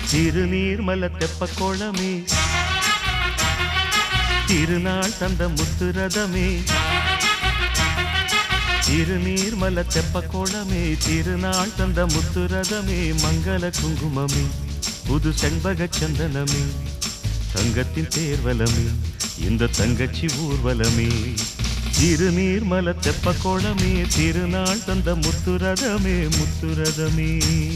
திருநீர்மல தெப்ப கோலமே திருநாள் தந்த முத்துரதமே திருநீர்மல தெப்ப கோலமே திருநாள் தந்த முத்துரதமே மங்கள குங்குமமே புது செண்பக சந்தனமே தங்கத்தின் தேர்வலமே இந்த தங்கச்சி ஊர்வலமே திருநீர்மல தெப்ப கோலமே திருநாள் தந்த முத்துரதமே முத்துரதமே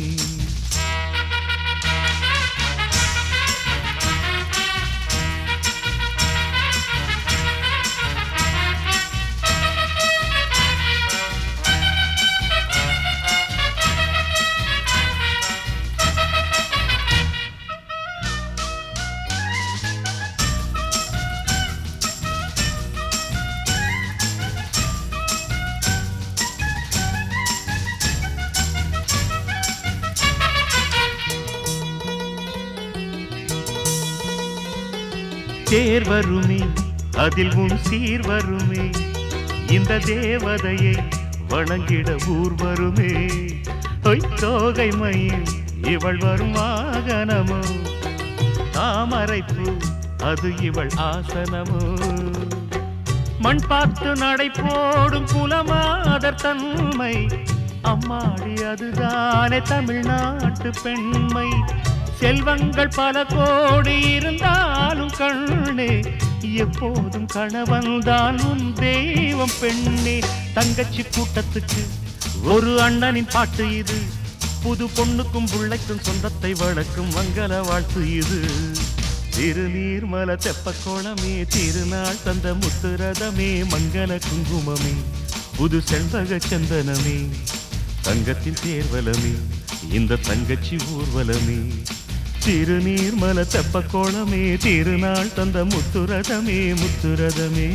தேர் வருமே அதில் உன் சீர் வருமே இந்த தேவதையை வணங்கிட ஊர் வருமே ஒய் தோகை மயில் இவள் வரும் வாகனமோ தாமரைப்பூ அது இவள் ஆசனமோ மண் பார்த்து நடை போடும் புலமாதர் தன்மை அம்மாடி அதுதானே தமிழ்நாட்டு பெண்மை செல்வங்கள் பல கோடி இருந்தாலும் கண்ணே எப்போதும் கணவன் தான் உன் தெய்வம் பெண்ணே தங்கச்சி கூட்டத்துக்கு ஒரு அண்ணனின் பாட்டு இது புது பொண்ணுக்கும் புள்ளைக்கும் சொந்தத்தை வளர்க்கும் மங்கள வாழ்த்து இது திருநீர்மல தெப்ப கோலமே திருநாள் தந்த முத்துரதமே மங்கள குங்குமமே புது செண்பக சந்தனமே தங்கத்தின் தேர்வலமே இந்த தங்கச்சி ஊர்வலமே திருநீர்மல தெப்ப கோலமே திருநாள் தந்த முத்துரதமே முத்துரதமே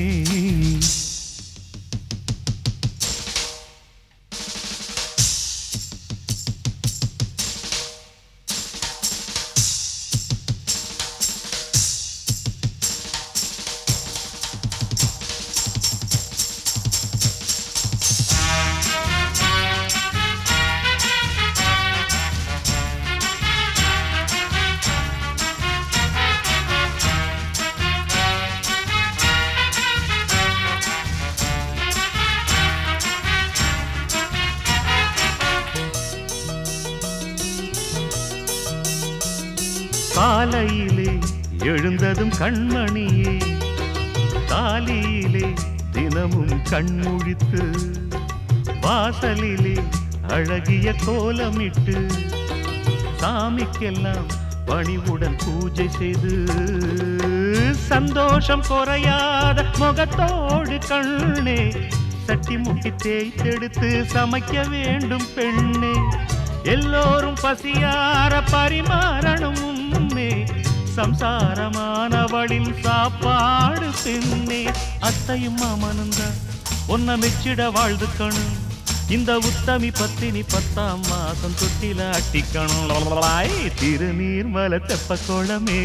காலையிலே எழுந்ததும் கண்மணியே காலியிலே தினமும் கண்முழித்து வாசலிலே அழகிய கோலமிட்டு சாமிக்கெல்லாம் பணிவுடன் பூஜை செய்து சந்தோஷம் குறையாத முகத்தோடு கண்ணே சட்டி முட்டி தேய்த்தெடுத்து சமைக்க வேண்டும் பெண்ணே எல்லோரும் பசியார பரிமாறணும் உன்னே சம்சாரமானவளின் சாப்பாடு பெண்ணே அத்தையும் மாமனும் தான் உன்னை மெச்சிட வாழ்ந்துக்கணும் இந்த உத்தமி பத்தினி பத்தாம் மாசம் தொட்டில அட்டிக்கணும் லலலாய். திருநீர்மல தெப்ப கோலமே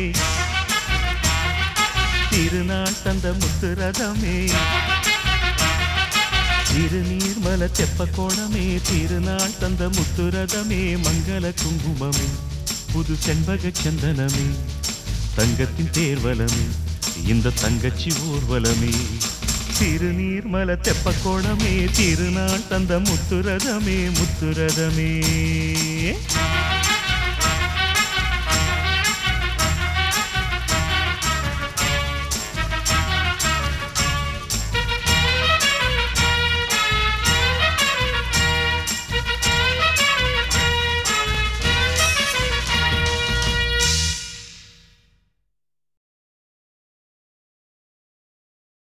திருநாள் தந்த முத்துரதமே திருநீர்மல தெப்ப கோலமே திருநாள் தந்த முத்துரதமே மங்கள குங்குமமே புது செண்பக சந்தனமே தங்கத்தின் தேர்வலமே இந்த தங்கச்சி ஊர்வலமே திருநீர்மல தெப்ப கோலமே திருநாள் தந்த முத்துரதமே முத்துரதமே